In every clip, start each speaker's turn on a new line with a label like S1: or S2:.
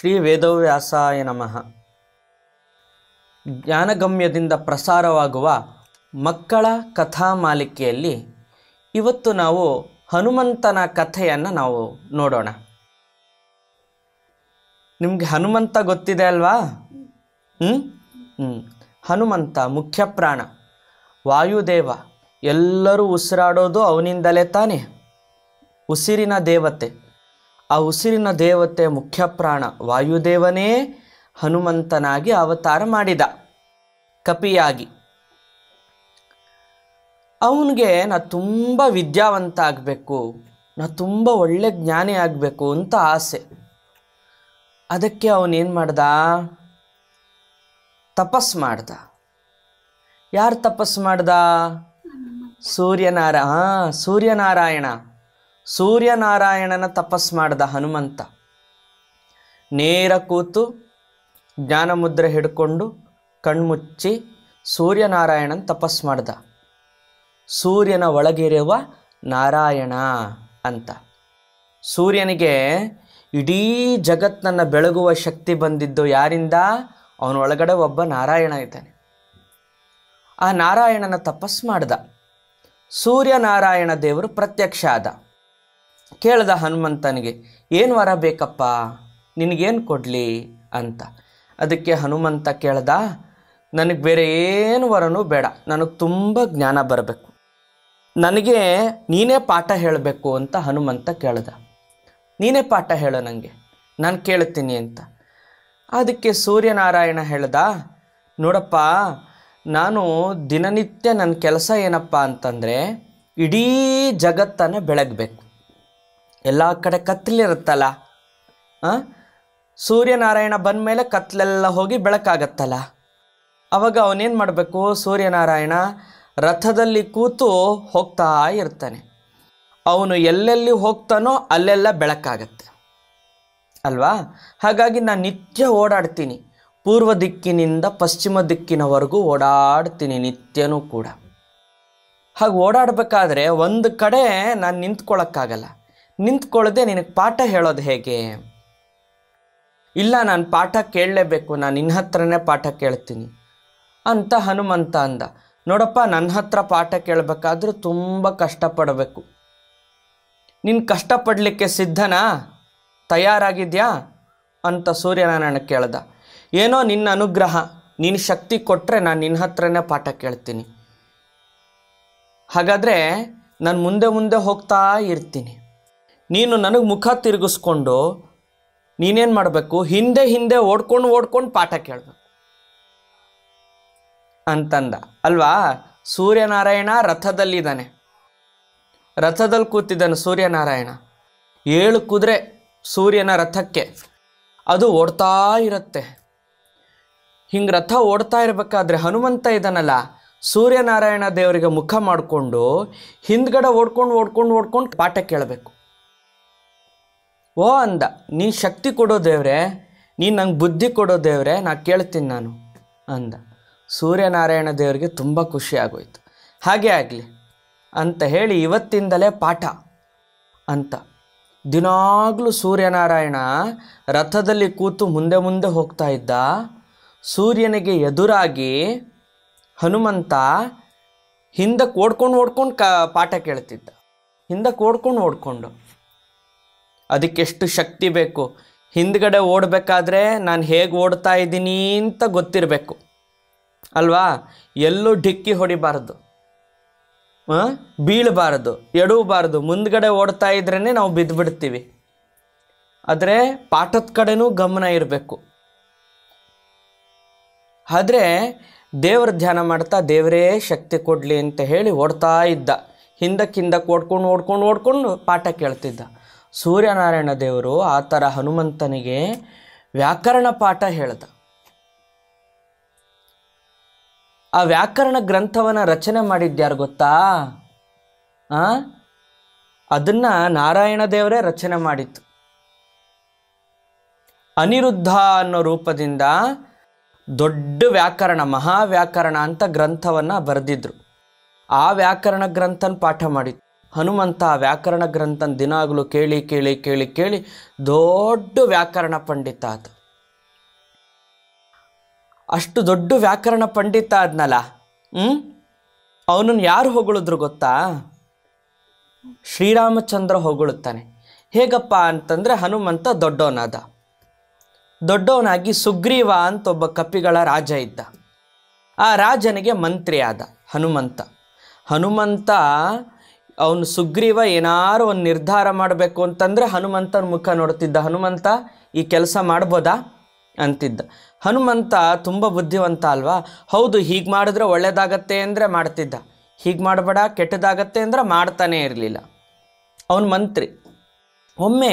S1: ಶ್ರೀ ವೇದವ್ಯಾಸಾಯ ನಮಃ ಜ್ಞಾನಗಮ್ಯದಿಂದ ಪ್ರಸಾರವಾಗುವ ಮಕ್ಕಳ ಕಥಾ ಮಾಲಿಕೆಯಲ್ಲಿ ಇವತ್ತು ನಾವು ಹನುಮಂತನ ಕಥೆಯನ್ನು ನಾವು ನೋಡೋಣ ನಿಮಗೆ ಹನುಮಂತ ಗೊತ್ತಿದೆ ಅಲ್ವಾ ಹ್ಞೂ ಹ್ಞೂ ಹನುಮಂತ ಮುಖ್ಯ ಪ್ರಾಣ ವಾಯುದೇವ ಎಲ್ಲರೂ ಉಸಿರಾಡೋದು ಅವನಿಂದಲೇ ತಾನೇ ಉಸಿರಿನ ದೇವತೆ ಆ ಉಸಿರಿನ ದೇವತೆ ಮುಖ್ಯ ಪ್ರಾಣ ವಾಯುದೇವನೇ ಹನುಮಂತನಾಗಿ ಅವತಾರ ಮಾಡಿದ ಕಪಿಯಾಗಿ ಅವನಿಗೆ ನಾ ತುಂಬ ವಿದ್ಯಾವಂತ ಆಗಬೇಕು ನಾ ತುಂಬ ಒಳ್ಳೆ ಜ್ಞಾನಿ ಆಗಬೇಕು ಅಂತ ಆಸೆ ಅದಕ್ಕೆ ಅವನೇನು ಮಾಡ್ದ ತಪಸ್ ಮಾಡ್ದ ಯಾರು ತಪಸ್ ಮಾಡ್ದ ಸೂರ್ಯನಾರ ಹಾಂ ಸೂರ್ಯನಾರಾಯಣ ಸೂರ್ಯನಾರಾಯಣನ ತಪಸ್ ಮಾಡ್ದ ಹನುಮಂತ ನೇರ ಕೂತು ಜ್ಞಾನಮುದ್ರೆ ಹಿಡ್ಕೊಂಡು ಕಣ್ಮುಚ್ಚಿ ಸೂರ್ಯನಾರಾಯಣನ ತಪಸ್ ಮಾಡ್ದ ಸೂರ್ಯನ ಒಳಗಿರುವ ನಾರಾಯಣ ಅಂತ ಸೂರ್ಯನಿಗೆ ಇಡೀ ಜಗತ್ತನ್ನು ಬೆಳಗುವ ಶಕ್ತಿ ಬಂದಿದ್ದು ಯಾರಿಂದ ಅವನ ಒಳಗಡೆ ಒಬ್ಬ ನಾರಾಯಣ ಇದ್ದಾನೆ ಆ ನಾರಾಯಣನ ತಪಸ್ ಮಾಡ್ದ ಸೂರ್ಯನಾರಾಯಣ ದೇವರು ಪ್ರತ್ಯಕ್ಷ ಆದ ಕೇಳ್ದ ಹನುಮಂತನಿಗೆ ಏನು ವರ ಬೇಕಪ್ಪ ನಿನಗೇನು ಕೊಡಲಿ ಅಂತ ಅದಕ್ಕೆ ಹನುಮಂತ ಕೇಳ್ದ ನನಗೆ ಬೇರೆ ಏನು ವರನೂ ಬೇಡ ನನಗೆ ತುಂಬ ಜ್ಞಾನ ಬರಬೇಕು ನನಗೆ ನೀನೇ ಪಾಠ ಹೇಳಬೇಕು ಅಂತ ಹನುಮಂತ ಕೇಳ್ದ ನೀನೇ ಪಾಠ ಹೇಳು ನನಗೆ ನಾನು ಕೇಳ್ತೀನಿ ಅಂತ ಅದಕ್ಕೆ ಸೂರ್ಯನಾರಾಯಣ ಹೇಳ್ದ ನೋಡಪ್ಪ ನಾನು ದಿನನಿತ್ಯ ನನ್ನ ಕೆಲಸ ಏನಪ್ಪ ಅಂತಂದರೆ ಇಡೀ ಜಗತ್ತನ್ನು ಬೆಳಗಬೇಕು ಎಲ್ಲ ಕಡೆ ಕತ್ತಲಿರುತ್ತಲ್ಲ ಆ? ಸೂರ್ಯನಾರಾಯಣ ಬಂದ ಮೇಲೆ ಕತ್ಲೆಲ್ಲ ಹೋಗಿ ಬೆಳಕಾಗತ್ತಲ್ಲ ಅವಾಗ ಅವನೇನು ಮಾಡಬೇಕು ಸೂರ್ಯನಾರಾಯಣ ರಥದಲ್ಲಿ ಕೂತು ಹೋಗ್ತಾ ಇರ್ತಾನೆ ಅವನು ಎಲ್ಲೆಲ್ಲಿ ಹೋಗ್ತಾನೋ ಅಲ್ಲೆಲ್ಲ ಬೆಳಕಾಗತ್ತೆ ಅಲ್ವಾ ಹಾಗಾಗಿ ನಾನು ನಿತ್ಯ ಓಡಾಡ್ತೀನಿ ಪೂರ್ವ ದಿಕ್ಕಿನಿಂದ ಪಶ್ಚಿಮ ದಿಕ್ಕಿನವರೆಗೂ ಓಡಾಡ್ತೀನಿ ನಿತ್ಯನೂ ಕೂಡ ಹಾಗೆ ಓಡಾಡಬೇಕಾದ್ರೆ ಒಂದು ಕಡೆ ನಾನು ನಿಂತ್ಕೊಳ್ಳೋಕ್ಕಾಗಲ್ಲ ನಿಂತ್ಕೊಳ್ಳದೆ ನಿನಗೆ ಪಾಠ ಹೇಳೋದು ಹೇಗೆ ಇಲ್ಲ ನಾನು ಪಾಠ ಕೇಳಲೇಬೇಕು ನಾನು ನಿನ್ನ ಹತ್ರನೇ ಪಾಠ ಕೇಳ್ತೀನಿ ಅಂತ ಹನುಮಂತ ಅಂದ ನೋಡಪ್ಪ ನನ್ನ ಹತ್ರ ಪಾಠ ಕೇಳಬೇಕಾದ್ರೂ ತುಂಬ ಕಷ್ಟಪಡಬೇಕು ನೀನು ಕಷ್ಟಪಡಲಿಕ್ಕೆ ಸಿದ್ಧನಾ ತಯಾರಾಗಿದ್ಯಾ ಅಂತ ಸೂರ್ಯನಾರಾಯಣ ಕೇಳ್ದ ಏನೋ ನಿನ್ನ ಅನುಗ್ರಹ ನೀನು ಶಕ್ತಿ ಕೊಟ್ಟರೆ ನಾನು ನಿನ್ನ ಹತ್ರನೇ ಪಾಠ ಕೇಳ್ತೀನಿ ಹಾಗಾದರೆ ನಾನು ಮುಂದೆ ಮುಂದೆ ಹೋಗ್ತಾ ಇರ್ತೀನಿ ನೀನು ನನಗೆ ಮುಖ ತಿರುಗಿಸ್ಕೊಂಡು ನೀನೇನು ಮಾಡಬೇಕು ಹಿಂದೆ ಹಿಂದೆ ಓಡ್ಕೊಂಡು ಓಡ್ಕೊಂಡು ಪಾಠ ಕೇಳಬೇಕು ಅಂತಂದ ಅಲ್ವಾ ಸೂರ್ಯನಾರಾಯಣ ರಥದಲ್ಲಿದ್ದಾನೆ ರಥದಲ್ಲಿ ಕೂತಿದ್ದಾನೆ ಸೂರ್ಯನಾರಾಯಣ ಏಳು ಕುದುರೆ ಸೂರ್ಯನ ರಥಕ್ಕೆ ಅದು ಓಡ್ತಾ ಇರುತ್ತೆ ಹಿಂಗೆ ರಥ ಓಡ್ತಾ ಇರಬೇಕಾದ್ರೆ ಹನುಮಂತ ಇದ್ದಾನಲ್ಲ ಸೂರ್ಯನಾರಾಯಣ ದೇವರಿಗೆ ಮುಖ ಮಾಡಿಕೊಂಡು ಹಿಂದ್ಗಡೆ ಓಡ್ಕೊಂಡು ಓಡ್ಕೊಂಡು ಓಡ್ಕೊಂಡು ಪಾಠ ಕೇಳಬೇಕು ಓ ಅಂದ ನೀ ಶಕ್ತಿ ಕೊಡೋ ದೇವ್ರೆ ನೀನು ನಂಗೆ ಬುದ್ಧಿ ಕೊಡೋ ದೇವ್ರೆ ನಾ ಕೇಳ್ತೀನಿ ನಾನು ಅಂದ ಸೂರ್ಯನಾರಾಯಣ ದೇವರಿಗೆ ತುಂಬ ಖುಷಿ ಆಗೋಯ್ತು ಹಾಗೆ ಆಗಲಿ ಅಂತ ಹೇಳಿ ಇವತ್ತಿಂದಲೇ ಪಾಠ ಅಂತ ದಿನಾಗಲೂ ಸೂರ್ಯನಾರಾಯಣ ರಥದಲ್ಲಿ ಕೂತು ಮುಂದೆ ಮುಂದೆ ಹೋಗ್ತಾ ಇದ್ದ ಸೂರ್ಯನಿಗೆ ಎದುರಾಗಿ ಹನುಮಂತ ಹಿಂದಕ್ಕೆ ಓಡ್ಕೊಂಡು ಓಡ್ಕೊಂಡು ಕ ಪಾಠ ಕೇಳ್ತಿದ್ದ ಹಿಂದಕ್ಕೆ ಓಡ್ಕೊಂಡು ಓಡ್ಕೊಂಡು ಅದಕ್ಕೆಷ್ಟು ಶಕ್ತಿ ಬೇಕು ಹಿಂದ್ಗಡೆ ಓಡಬೇಕಾದ್ರೆ ನಾನು ಹೇಗೆ ಓಡ್ತಾ ಇದ್ದೀನಿ ಅಂತ ಗೊತ್ತಿರಬೇಕು ಅಲ್ವಾ ಎಲ್ಲೂ ಡಿಕ್ಕಿ ಹೊಡಿಬಾರ್ದು ಆ? ಬೀಳಬಾರ್ದು ಎಡವಬಾರ್ದು ಮುಂದ್ಗಡೆ ಓಡ್ತಾ ಇದ್ರೇ ನಾವು ಬಿದ್ದುಬಿಡ್ತೀವಿ ಆದರೆ ಪಾಠದ ಕಡೆನೂ ಗಮನ ಇರಬೇಕು ಆದರೆ ದೇವ್ರ ಧ್ಯಾನ ಮಾಡ್ತಾ ದೇವರೇ ಶಕ್ತಿ ಕೊಡಲಿ ಅಂತ ಹೇಳಿ ಓಡ್ತಾ ಇದ್ದ ಹಿಂದಕ್ಕೆ ಹಿಂದಕ್ಕೆ ಓಡ್ಕೊಂಡು ಓಡ್ಕೊಂಡು ಓಡ್ಕೊಂಡು ಪಾಠ ಕೇಳ್ತಿದ್ದ ಸೂರ್ಯನಾರಾಯಣ ದೇವರು ಆ ಥರ ಹನುಮಂತನಿಗೆ ವ್ಯಾಕರಣ ಪಾಠ ಹೇಳ್ದ ಆ ವ್ಯಾಕರಣ ಗ್ರಂಥವನ್ನು ರಚನೆ ಮಾಡಿದ್ಯಾರು ಗೊತ್ತಾ ಆ ಅದನ್ನು ನಾರಾಯಣ ದೇವರೇ ರಚನೆ ಮಾಡಿತ್ತು ಅನಿರುದ್ಧ ಅನ್ನೋ ರೂಪದಿಂದ ದೊಡ್ಡ ವ್ಯಾಕರಣ ಮಹಾವ್ಯಾಕರಣ ಅಂತ ಗ್ರಂಥವನ್ನು ಬರೆದಿದ್ರು ಆ ವ್ಯಾಕರಣ ಗ್ರಂಥನ ಪಾಠ ಮಾಡಿತ್ತು ಹನುಮಂತ ಆ ವ್ಯಾಕರಣ ಗ್ರಂಥನ ದಿನಾಗಲೂ ಕೇಳಿ ಕೇಳಿ ಕೇಳಿ ಕೇಳಿ ದೊಡ್ಡ ವ್ಯಾಕರಣ ಪಂಡಿತ ಆತ ಅಷ್ಟು ದೊಡ್ಡ ವ್ಯಾಕರಣ ಪಂಡಿತ ಆದ್ನಲ್ಲ ಹ್ಞೂ ಅವನನ್ನು ಯಾರು ಹೊಗಳಿದ್ರು ಗೊತ್ತಾ ಶ್ರೀರಾಮಚಂದ್ರ ಹೊಗಳುತ್ತಾನೆ ಹೇಗಪ್ಪ ಅಂತಂದರೆ ಹನುಮಂತ ದೊಡ್ಡವನಾದ ದೊಡ್ಡವನಾಗಿ ಸುಗ್ರೀವ ಅಂತ ಒಬ್ಬ ಕಪಿಗಳ ರಾಜ ಇದ್ದ ಆ ರಾಜನಿಗೆ ಮಂತ್ರಿ ಆದ ಹನುಮಂತ ಹನುಮಂತ ಅವನು ಸುಗ್ರೀವ ಏನಾರು ಒಂದು ನಿರ್ಧಾರ ಮಾಡಬೇಕು ಅಂತಂದರೆ ಹನುಮಂತನ ಮುಖ ನೋಡ್ತಿದ್ದ ಹನುಮಂತ ಈ ಕೆಲಸ ಮಾಡ್ಬೋದಾ ಅಂತಿದ್ದ ಹನುಮಂತ ತುಂಬ ಬುದ್ಧಿವಂತ ಅಲ್ವಾ ಹೌದು ಹೀಗೆ ಮಾಡಿದ್ರೆ ಒಳ್ಳೇದಾಗತ್ತೆ ಅಂದರೆ ಮಾಡ್ತಿದ್ದ ಹೀಗೆ ಮಾಡಬೇಡ ಕೆಟ್ಟದಾಗತ್ತೆ ಅಂದರೆ ಮಾಡ್ತಾನೇ ಇರಲಿಲ್ಲ ಅವನ ಮಂತ್ರಿ ಒಮ್ಮೆ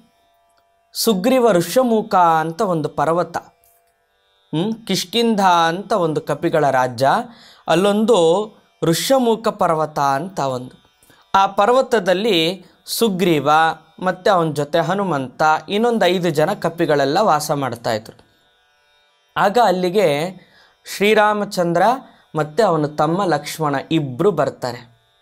S1: ಸುಗ್ರೀವ ಋಷ್ಯಮೂಕ ಅಂತ ಒಂದು ಪರ್ವತ ಹ್ಮ್? ಕಿಷ್ಕಿಂಧ ಅಂತ ಒಂದು ಕಪಿಗಳ ರಾಜ್ಯ ಅಲ್ಲೊಂದು ಋಷ್ಯಮೂಕ ಪರ್ವತ ಅಂತ ಒಂದು ಆ ಪರ್ವತದಲ್ಲಿ ಸುಗ್ರೀವ ಮತ್ತು ಅವನ ಜೊತೆ ಹನುಮಂತ ಇನ್ನೊಂದು ಐದು ಜನ ಕಪಿಗಳೆಲ್ಲ ವಾಸ ಮಾಡ್ತಾಯಿದ್ರು ಆಗ ಅಲ್ಲಿಗೆ ಶ್ರೀರಾಮಚಂದ್ರ ಮತ್ತು ಅವನ ತಮ್ಮ ಲಕ್ಷ್ಮಣ ಇಬ್ಬರು ಬರ್ತಾರೆ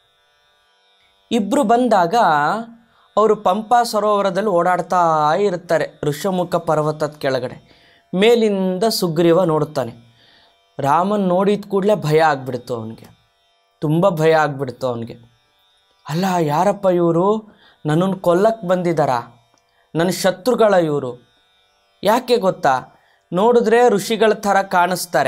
S1: ಇಬ್ಬರು ಬಂದಾಗ ಅವರು ಪಂಪಾ ಸರೋವರದಲ್ಲಿ ಓಡಾಡ್ತಾ ಇರ್ತಾರೆ ಋಷ್ಯಮುಖ ಪರ್ವತದ ಕೆಳಗಡೆ ಮೇಲಿಂದ ಸುಗ್ರೀವ ನೋಡ್ತಾನೆ ರಾಮನ್ ನೋಡಿದ ಕೂಡಲೇ ಭಯ ಆಗ್ಬಿಡ್ತು ಅವನಿಗೆ ತುಂಬ ಭಯ ಆಗ್ಬಿಡ್ತು ಅವನಿಗೆ ಅಲ್ಲ ಯಾರಪ್ಪ ಇವರು ನನ್ನನ್ನು ಕೊಲ್ಲಕ್ಕೆ ಬಂದಿದ್ದಾರಾ ನನ್ನ ಶತ್ರುಗಳ ಇವರು ಯಾಕೆ ಗೊತ್ತಾ ನೋಡಿದ್ರೆ ಋಷಿಗಳ ಥರ ಕಾಣಿಸ್ತಾರೆ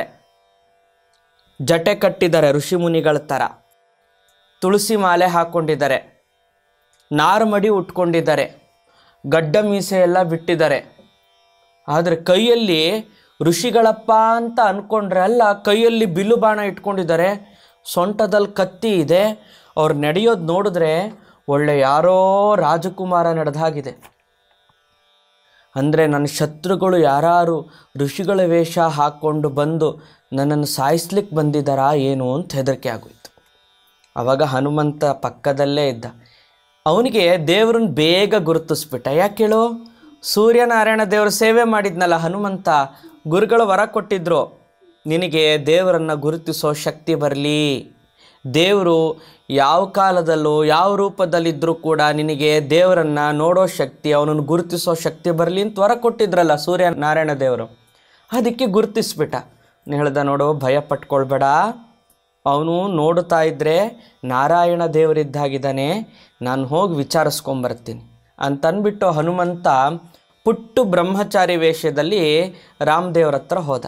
S1: ಜಟೆ ಕಟ್ಟಿದ್ದಾರೆ ಋಷಿ ಮುನಿಗಳ ಥರ ತುಳಸಿ ಮಾಲೆ ಹಾಕ್ಕೊಂಡಿದ್ದಾರೆ ನಾರ್ಮಡಿ ಉಟ್ಕೊಂಡಿದ್ದಾರೆ ಗಡ್ಡ ಮೀಸೆ ಎಲ್ಲ ಬಿಟ್ಟಿದ್ದಾರೆ ಆದರೆ ಕೈಯಲ್ಲಿ ಋಷಿಗಳಪ್ಪ ಅಂತ ಅಂದ್ಕೊಂಡ್ರೆ ಅಲ್ಲ ಕೈಯಲ್ಲಿ ಬಿಲ್ಲು ಬಾಣ ಇಟ್ಕೊಂಡಿದ್ದಾರೆ ಸೊಂಟದಲ್ಲಿ ಕತ್ತಿ ಇದೆ ಅವ್ರು ನಡೆಯೋದು ನೋಡಿದ್ರೆ ಒಳ್ಳೆ ಯಾರೋ ರಾಜಕುಮಾರ ನಡೆದ ಹಾಗಿದೆ ಅಂದರೆ ನನ್ನ ಶತ್ರುಗಳು ಯಾರು ಋಷಿಗಳ ವೇಷ ಹಾಕ್ಕೊಂಡು ಬಂದು ನನ್ನನ್ನು ಸಾಯಿಸ್ಲಿಕ್ಕೆ ಬಂದಿದ್ದಾರಾ ಏನು ಅಂತ ಹೆದರಿಕೆ ಆಗೋಯ್ತು ಆವಾಗ ಹನುಮಂತ ಪಕ್ಕದಲ್ಲೇ ಇದ್ದ ಅವನಿಗೆ ದೇವ್ರನ್ನ ಬೇಗ ಗುರುತಿಸ್ಬಿಟ್ಟ ಯಾಕೆ ಹೇಳು ಸೂರ್ಯನಾರಾಯಣ ದೇವ್ರ ಸೇವೆ ಮಾಡಿದ್ನಲ್ಲ ಹನುಮಂತ ಗುರುಗಳು ವರ ಕೊಟ್ಟಿದ್ರು ನಿನಗೆ ದೇವರನ್ನು ಗುರುತಿಸೋ ಶಕ್ತಿ ಬರಲಿ ದೇವರು ಯಾವ ಕಾಲದಲ್ಲೂ ಯಾವ ರೂಪದಲ್ಲಿದ್ದರೂ ಕೂಡ ನಿನಗೆ ದೇವರನ್ನು ನೋಡೋ ಶಕ್ತಿ ಅವನನ್ನು ಗುರುತಿಸೋ ಶಕ್ತಿ ಬರಲಿ ಅಂತ ವರ ಕೊಟ್ಟಿದ್ರಲ್ಲ ಸೂರ್ಯ ನಾರಾಯಣ ದೇವರು ಅದಕ್ಕೆ ಗುರುತಿಸ್ಬಿಟ್ಟ ನೀನ್ ಹೇಳ್ದ ನೋಡು ಭಯ ಪಟ್ಕೊಳ್ಬೇಡ ಅವನು ನೋಡುತ್ತಾ ಇದ್ದರೆ ನಾರಾಯಣ ದೇವರಿದ್ದಾಗಿದ್ದಾನೆ ನಾನು ಹೋಗಿ ವಿಚಾರಿಸ್ಕೊಂಬರ್ತೀನಿ ಅಂತನ್ಬಿಟ್ಟು ಹನುಮಂತ ಪುಟ್ಟು ಬ್ರಹ್ಮಚಾರಿ ವೇಷದಲ್ಲಿ ರಾಮದೇವ್ರ ಹತ್ರ ಹೋದ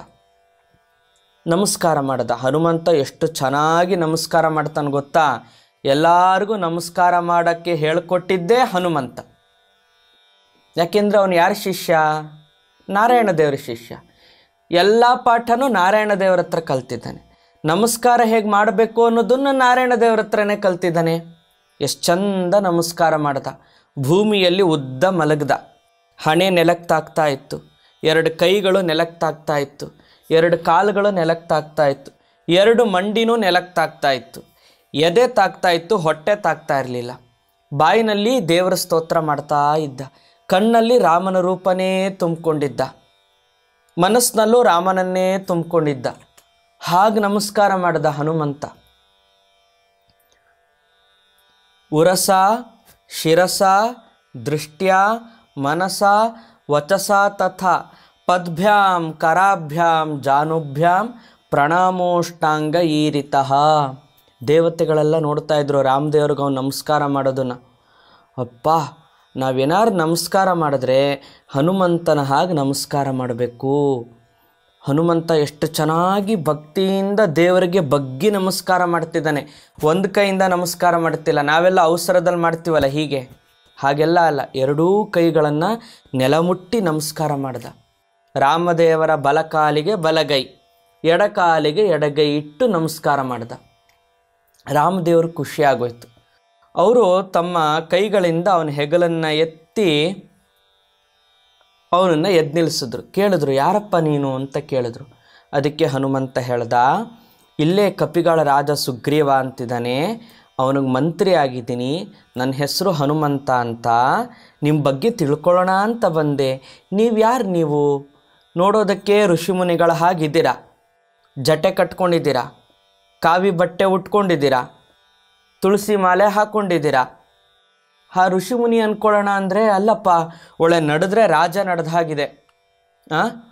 S1: ನಮಸ್ಕಾರ ಮಾಡ್ದ ಹನುಮಂತ ಎಷ್ಟು ಚೆನ್ನಾಗಿ ನಮಸ್ಕಾರ ಮಾಡ್ತಾನೆ ಗೊತ್ತಾ ಎಲ್ಲರಿಗೂ ನಮಸ್ಕಾರ ಮಾಡೋಕ್ಕೆ ಹೇಳ್ಕೊಟ್ಟಿದ್ದೇ ಹನುಮಂತ ಯಾಕೆಂದ್ರೆ ಅವನು ಯಾರ ಶಿಷ್ಯ ನಾರಾಯಣ ದೇವರ ಶಿಷ್ಯ ಎಲ್ಲ ಪಾಠನೂ ನಾರಾಯಣ ದೇವರ ಹತ್ರ ಕಲ್ತಿದ್ದಾನೆ ನಮಸ್ಕಾರ ಹೇಗೆ ಮಾಡಬೇಕು ಅನ್ನೋದನ್ನು ನಾರಾಯಣ ದೇವರ ಹತ್ರನೇ ಕಲ್ತಿದ್ದಾನೆ ಎಷ್ಟು ಚಂದ ನಮಸ್ಕಾರ ಮಾಡ್ದ ಭೂಮಿಯಲ್ಲಿ ಉದ್ದ ಮಲಗ್ದ ಹಣೆ ನೆಲಕ್ಕೆ ತಾಗ್ತಾ ಇತ್ತು ಎರಡು ಕೈಗಳು ನೆಲಕ್ಕೆ ತಾಗ್ತಾ ಇತ್ತು ಎರಡು ಕಾಲುಗಳು ನೆಲಕ್ಕೆ ತಾಗ್ತಾ ಇತ್ತು ಎರಡು ಮಂಡಿನೂ ನೆಲಕ್ಕೆ ತಾಗ್ತಾ ಇತ್ತು ಎದೆ ತಾಗ್ತಾ ಇತ್ತು ಹೊಟ್ಟೆ ತಾಗ್ತಾ ಇರಲಿಲ್ಲ ಬಾಯಿನಲ್ಲಿ ದೇವರ ಸ್ತೋತ್ರ ಮಾಡ್ತಾ ಇದ್ದ ಕಣ್ಣಲ್ಲಿ ರಾಮನ ರೂಪನೇ ತುಂಬಿಕೊಂಡಿದ್ದ ಮನಸ್ಸಿನಲ್ಲೂ ರಾಮನನ್ನೇ ತುಂಬಿಕೊಂಡಿದ್ದ ಹಾಗೆ ನಮಸ್ಕಾರ ಮಾಡಿದ ಹನುಮಂತ ಉರಸ ಶಿರಸ ದೃಷ್ಟ್ಯ ಮನಸ ವಚಸ ತಥಾ ಪದ್ಭ್ಯಾಂ ಕರಾಭ್ಯಾಂ ಜಾನುಭ್ಯಾಂ ಪ್ರಣಾಮೋಷ್ಟಾಂಗ ಈರಿತಃ ದೇವತೆಗಳೆಲ್ಲ ನೋಡ್ತಾ ಇದ್ರು ರಾಮದೇವ್ರಿಗೆ ಅವ್ನು ನಮಸ್ಕಾರ ಮಾಡೋದನ್ನು ಅಪ್ಪ ನಾವೇನಾರು ನಮಸ್ಕಾರ ಮಾಡಿದ್ರೆ ಹನುಮಂತನ ಹಾಗೆ ನಮಸ್ಕಾರ ಮಾಡಬೇಕು ಹನುಮಂತ ಎಷ್ಟು ಚೆನ್ನಾಗಿ ಭಕ್ತಿಯಿಂದ ದೇವರಿಗೆ ಬಗ್ಗಿ ನಮಸ್ಕಾರ ಮಾಡ್ತಿದ್ದಾನೆ ಒಂದು ಕೈಯಿಂದ ನಮಸ್ಕಾರ ಮಾಡ್ತಿಲ್ಲ ನಾವೆಲ್ಲ ಅವಸರದಲ್ಲಿ ಮಾಡ್ತೀವಲ್ಲ ಹೀಗೆ ಹಾಗೆಲ್ಲ ಅಲ್ಲ ಎರಡೂ ಕೈಗಳನ್ನು ನೆಲಮುಟ್ಟಿ ನಮಸ್ಕಾರ ಮಾಡ್ದ ರಾಮದೇವರ ಬಲಕಾಲಿಗೆ ಬಲಗೈ ಎಡಕಾಲಿಗೆ ಎಡಗೈ ಇಟ್ಟು ನಮಸ್ಕಾರ ಮಾಡ್ದ ರಾಮದೇವರು ಖುಷಿಯಾಗೋಯ್ತು ಅವರು ತಮ್ಮ ಕೈಗಳಿಂದ ಅವನ ಹೆಗಲನ್ನು ಎತ್ತಿ ಅವನನ್ನು ಎದ್ದು ನಿಲ್ಲಿಸಿದ್ರು ಕೇಳಿದ್ರು ಯಾರಪ್ಪ ನೀನು ಅಂತ ಕೇಳಿದ್ರು ಅದಕ್ಕೆ ಹನುಮಂತ ಹೇಳ್ದ ಇಲ್ಲೇ ಕಪಿಗಳ ರಾಜ ಸುಗ್ರೀವ ಅಂತಿದ್ದಾನೆ ಅವನಿಗೆ ಮಂತ್ರಿ ಆಗಿದ್ದೀನಿ ನನ್ನ ಹೆಸರು ಹನುಮಂತ ಅಂತ ನಿಮ್ಮ ಬಗ್ಗೆ ತಿಳ್ಕೊಳ್ಳೋಣ ಅಂತ ಬಂದೆ ನೀವು ಯಾರು ನೀವು ನೋಡೋದಕ್ಕೆ ಋಷಿಮುನಿಗಳ ಹಾಗಿದ್ದೀರಾ ಜಟೆ ಕಟ್ಕೊಂಡಿದ್ದೀರಾ ಕಾವಿ ಬಟ್ಟೆ ಉಟ್ಕೊಂಡಿದ್ದೀರಾ ತುಳಸಿ ಮಾಲೆ ಹಾಕ್ಕೊಂಡಿದ್ದೀರಾ ಆ ಋಷಿಮುನಿ ಅಂದ್ಕೊಳ್ಳೋಣ ಅಂದರೆ ಅಲ್ಲಪ್ಪ ಒಳ್ಳೆ ನಡೆದ್ರೆ ರಾಜ ನಡೆದ ಹಾಗಿದೆ ಆ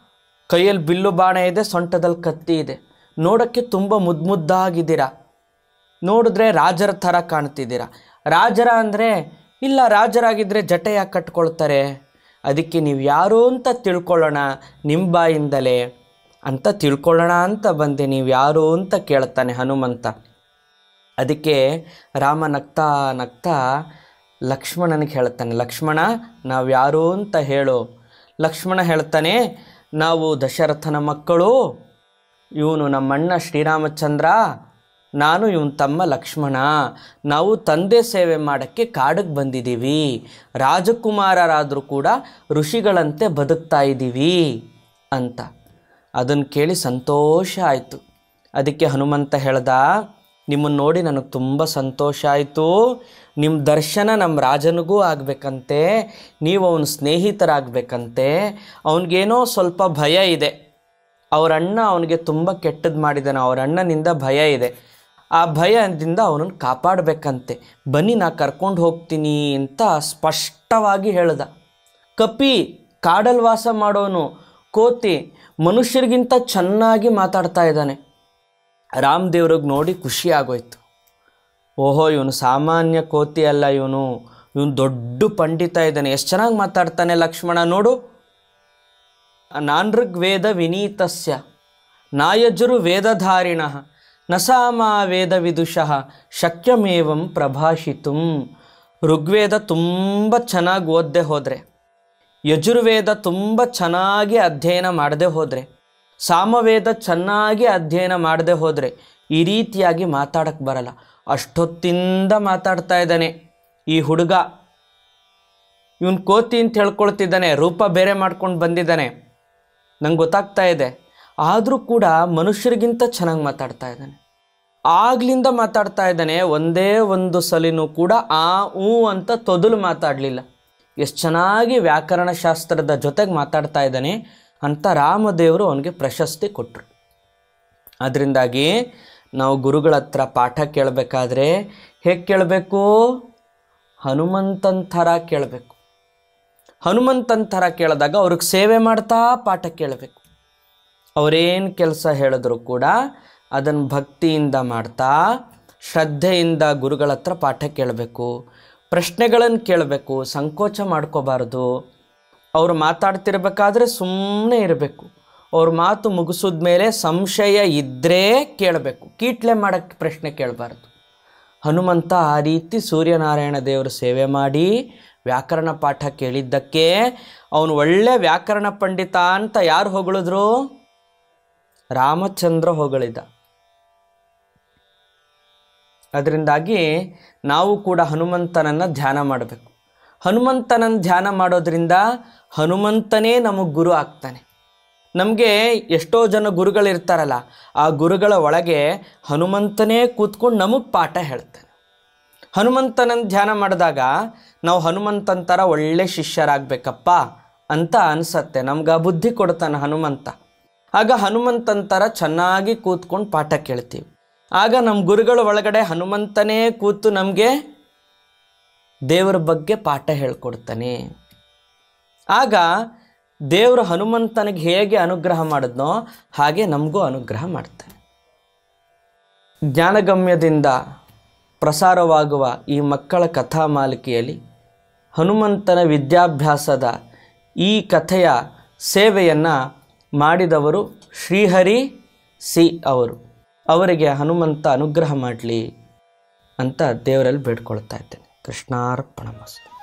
S1: ಕೈಯಲ್ಲಿ ಬಿಲ್ಲು ಬಾಣ ಇದೆ ಸೊಂಟದಲ್ಲಿ ಕತ್ತಿ ಇದೆ ನೋಡೋಕ್ಕೆ ತುಂಬ ಮುದ್ದು ಮುದ್ದಾಗಿದ್ದೀರಾ ನೋಡಿದ್ರೆ ರಾಜರ ಥರ ಕಾಣ್ತಿದ್ದೀರಾ ರಾಜರ ಅಂದರೆ ಇಲ್ಲ ರಾಜರಾಗಿದ್ದರೆ ಜಟೆ ಯಾಕೆ ಕಟ್ಕೊಳ್ತಾರೆ ಅದಕ್ಕೆ ನೀವು ಯಾರು ಅಂತ ತಿಳ್ಕೊಳ್ಳೋಣ ನಿಮ್ಮ ಬಾಯಿಂದಲೇ ಅಂತ ತಿಳ್ಕೊಳ್ಳೋಣ ಅಂತ ಬಂದೆ ನೀವು ಯಾರು ಅಂತ ಕೇಳ್ತಾನೆ ಹನುಮಂತ ಅದಕ್ಕೆ ರಾಮ ನಗ್ತಾ ನಗ್ತಾ ಲಕ್ಷ್ಮಣನಿಗೆ ಹೇಳ್ತಾನೆ ಲಕ್ಷ್ಮಣ ನಾವು ಯಾರು ಅಂತ ಹೇಳು ಲಕ್ಷ್ಮಣ ಹೇಳ್ತಾನೆ ನಾವು ದಶರಥನ ಮಕ್ಕಳು ಇವನು ನಮ್ಮಣ್ಣ ಶ್ರೀರಾಮಚಂದ್ರ ನಾನು ಇವನ ತಮ್ಮ ಲಕ್ಷ್ಮಣ ನಾವು ತಂದೆ ಸೇವೆ ಮಾಡೋಕ್ಕೆ ಕಾಡಿಗೆ ಬಂದಿದ್ದೀವಿ ರಾಜಕುಮಾರರಾದರೂ ಕೂಡ ಋಷಿಗಳಂತೆ ಬದುಕ್ತಾ ಇದ್ದೀವಿ ಅಂತ ಅದನ್ನು ಕೇಳಿ ಸಂತೋಷ ಆಯಿತು ಅದಕ್ಕೆ ಹನುಮಂತ ಹೇಳ್ದ ನಿಮ್ಮನ್ನು ನೋಡಿ ನನಗೆ ತುಂಬ ಸಂತೋಷ ಆಯಿತು ನಿಮ್ಮ ದರ್ಶನ ನಮ್ಮ ರಾಜನಿಗೂ ಆಗಬೇಕಂತೆ ನೀವು ಅವನ ಸ್ನೇಹಿತರಾಗಬೇಕಂತೆ ಅವನಿಗೇನೋ ಸ್ವಲ್ಪ ಭಯ ಇದೆ ಅವರ ಅಣ್ಣ ಅವನಿಗೆ ತುಂಬ ಕೆಟ್ಟದ್ದು ಮಾಡಿದ್ದಾನೆ ಅವರ ಅಣ್ಣನಿಂದ ಭಯ ಇದೆ ಆ ಭಯದಿಂದ ಅವನನ್ನು ಕಾಪಾಡಬೇಕಂತೆ ಬನ್ನಿ ನಾ ಕರ್ಕೊಂಡು ಹೋಗ್ತೀನಿ ಅಂತ ಸ್ಪಷ್ಟವಾಗಿ ಹೇಳ್ದ ಕಪಿ ಕಾಡಲ್ಲಿ ವಾಸ ಮಾಡೋನು ಕೋತಿ ಮನುಷ್ಯರಿಗಿಂತ ಚೆನ್ನಾಗಿ ಮಾತಾಡ್ತಾ ಇದ್ದಾನೆ ರಾಮದೇವ್ರಿಗೆ ನೋಡಿ ಖುಷಿ ಆಗೋಯ್ತು ಓಹೋ ಇವನು ಸಾಮಾನ್ಯ ಕೋತಿ ಅಲ್ಲ ಇವನು ಇವನು ದೊಡ್ಡ ಪಂಡಿತ ಇದ್ದಾನೆ ಎಷ್ಟು ಚೆನ್ನಾಗಿ ಮಾತಾಡ್ತಾನೆ ಲಕ್ಷ್ಮಣ ನೋಡು ನಾನೃಗ್ವೇದ ವಿನೀತಸ್ಯ ನಾಯಜುರು ವೇದಧಾರಿಣ ನ ಸಾಮ ವೇದ ವಿದುಷಃ ಶಕ್ಯಮೇವಂ ಪ್ರಭಾಷಿತುಂ ಋಗ್ವೇದ ತುಂಬ ಚೆನ್ನಾಗಿ ಓದದೆ ಹೋದರೆ ಯಜುರ್ವೇದ ತುಂಬ ಚೆನ್ನಾಗಿ ಅಧ್ಯಯನ ಮಾಡದೆ ಹೋದರೆ ಸಾಮವೇದ ಚೆನ್ನಾಗಿ ಅಧ್ಯಯನ ಮಾಡದೆ ಹೋದರೆ ಈ ರೀತಿಯಾಗಿ ಮಾತಾಡಕ್ಕೆ ಬರಲ್ಲ ಅಷ್ಟೊತ್ತಿಂದ ಮಾತಾಡ್ತಾ ಇದ್ದಾನೆ ಈ ಹುಡುಗ ಇವನು ಕೋತಿ ಅಂತ ಹೇಳ್ಕೊಳ್ತಿದ್ದಾನೆ ರೂಪ ಬೇರೆ ಮಾಡ್ಕೊಂಡು ಬಂದಿದ್ದಾನೆ ನಂಗೆ ಗೊತ್ತಾಗ್ತಾ ಇದೆ ಆದರೂ ಕೂಡ ಮನುಷ್ಯರಿಗಿಂತ ಚೆನ್ನಾಗಿ ಮಾತಾಡ್ತಾ ಇದ್ದಾನೆ ಆಗ್ಲಿಂದ ಮಾತಾಡ್ತಾ ಇದ್ದಾನೆ ಒಂದೇ ಒಂದು ಸಲಿನೂ ಕೂಡ ಆ ಊ ಅಂತ ತೊದಲು ಮಾತಾಡಲಿಲ್ಲ ಎಷ್ಟು ಚೆನ್ನಾಗಿ ವ್ಯಾಕರಣ ಶಾಸ್ತ್ರದ ಜೊತೆಗೆ ಮಾತಾಡ್ತಾ ಇದ್ದಾನೆ ಅಂತ ರಾಮದೇವರು ಅವನಿಗೆ ಪ್ರಶಸ್ತಿ ಕೊಟ್ಟರು ಅದರಿಂದಾಗಿ ನಾವು ಗುರುಗಳ ಹತ್ರ ಪಾಠ ಕೇಳಬೇಕಾದ್ರೆ ಹೇಗೆ ಕೇಳಬೇಕು ಹನುಮಂತನ ಥರ ಕೇಳಬೇಕು ಹನುಮಂತನ ಥರ ಕೇಳಿದಾಗ ಅವ್ರಿಗೆ ಸೇವೆ ಮಾಡ್ತಾ ಪಾಠ ಕೇಳಬೇಕು ಅವರೇನು ಕೆಲಸ ಹೇಳಿದ್ರು ಕೂಡ ಅದನ್ನು ಭಕ್ತಿಯಿಂದ ಮಾಡ್ತಾ ಶ್ರದ್ಧೆಯಿಂದ ಗುರುಗಳ ಹತ್ರ ಪಾಠ ಕೇಳಬೇಕು ಪ್ರಶ್ನೆಗಳನ್ನು ಕೇಳಬೇಕು ಸಂಕೋಚ ಮಾಡ್ಕೋಬಾರ್ದು ಅವರು ಮಾತಾಡ್ತಿರ್ಬೇಕಾದ್ರೆ ಸುಮ್ಮನೆ ಇರಬೇಕು ಅವ್ರ ಮಾತು ಮುಗಿಸಿದ ಮೇಲೆ ಸಂಶಯ ಇದ್ದರೆ ಕೇಳಬೇಕು ಕೀಟ್ಲೆ ಮಾಡೋಕ್ಕೆ ಪ್ರಶ್ನೆ ಕೇಳಬಾರ್ದು ಹನುಮಂತ ಆ ರೀತಿ ಸೂರ್ಯನಾರಾಯಣ ದೇವರು ಸೇವೆ ಮಾಡಿ ವ್ಯಾಕರಣ ಪಾಠ ಕೇಳಿದ್ದಕ್ಕೆ ಅವನು ಒಳ್ಳೆ ವ್ಯಾಕರಣ ಪಂಡಿತ ಅಂತ ಯಾರು ಹೊಗಳಿದ್ರು ರಾಮಚಂದ್ರ ಹೊಗಳಿದ ಅದರಿಂದಾಗಿ ನಾವು ಕೂಡ ಹನುಮಂತನನ್ನು ಧ್ಯಾನ ಮಾಡಬೇಕು ಹನುಮಂತನನ್ನು ಧ್ಯಾನ ಮಾಡೋದ್ರಿಂದ ಹನುಮಂತನೇ ನಮಗೆ ಗುರು ಆಗ್ತಾನೆ ನಮಗೆ ಎಷ್ಟೋ ಜನ ಗುರುಗಳಿರ್ತಾರಲ್ಲ ಆ ಗುರುಗಳ ಒಳಗೆ ಹನುಮಂತನೇ ಕೂತ್ಕೊಂಡು ನಮಗೆ ಪಾಠ ಹೇಳ್ತಾನೆ ಹನುಮಂತನನ್ನು ಧ್ಯಾನ ಮಾಡಿದಾಗ ನಾವು ಹನುಮಂತನ ಥರ ಒಳ್ಳೆ ಶಿಷ್ಯರಾಗಬೇಕಪ್ಪ ಅಂತ ಅನಿಸತ್ತೆ ನಮ್ಗೆ ಆ ಬುದ್ಧಿ ಕೊಡ್ತಾನೆ ಹನುಮಂತ ಆಗ ಹನುಮಂತನ ಥರ ಚೆನ್ನಾಗಿ ಕೂತ್ಕೊಂಡು ಪಾಠ ಕೇಳ್ತೀವಿ ಆಗ ನಮ್ಮ ಗುರುಗಳ ಒಳಗಡೆ ಹನುಮಂತನೇ ಕೂತು ನಮಗೆ ದೇವರ ಬಗ್ಗೆ ಪಾಠ ಹೇಳ್ಕೊಡ್ತಾನೆ ಆಗ ದೇವರು ಹನುಮಂತನಿಗೆ ಹೇಗೆ ಅನುಗ್ರಹ ಮಾಡಿದ್ನೋ ಹಾಗೆ ನಮಗೂ ಅನುಗ್ರಹ ಮಾಡ್ತಾನೆ ಜ್ಞಾನಗಮ್ಯದಿಂದ ಪ್ರಸಾರವಾಗುವ ಈ ಮಕ್ಕಳ ಕಥಾ ಮಾಲಿಕೆಯಲ್ಲಿ ಹನುಮಂತನ ವಿದ್ಯಾಭ್ಯಾಸದ ಈ ಕಥೆಯ ಸೇವೆಯನ್ನು ಮಾಡಿದವರು ಶ್ರೀಹರಿ ಸಿ ಅವರು ಅವರಿಗೆ ಹನುಮಂತ ಅನುಗ್ರಹ ಮಾಡಲಿ ಅಂತ ದೇವರಲ್ಲಿ ಬೇಡ್ಕೊಳ್ತಾ ಇದ್ದೇನೆ ಕೃಷ್ಣಾರ್ಪಣ ಮಸ್ತು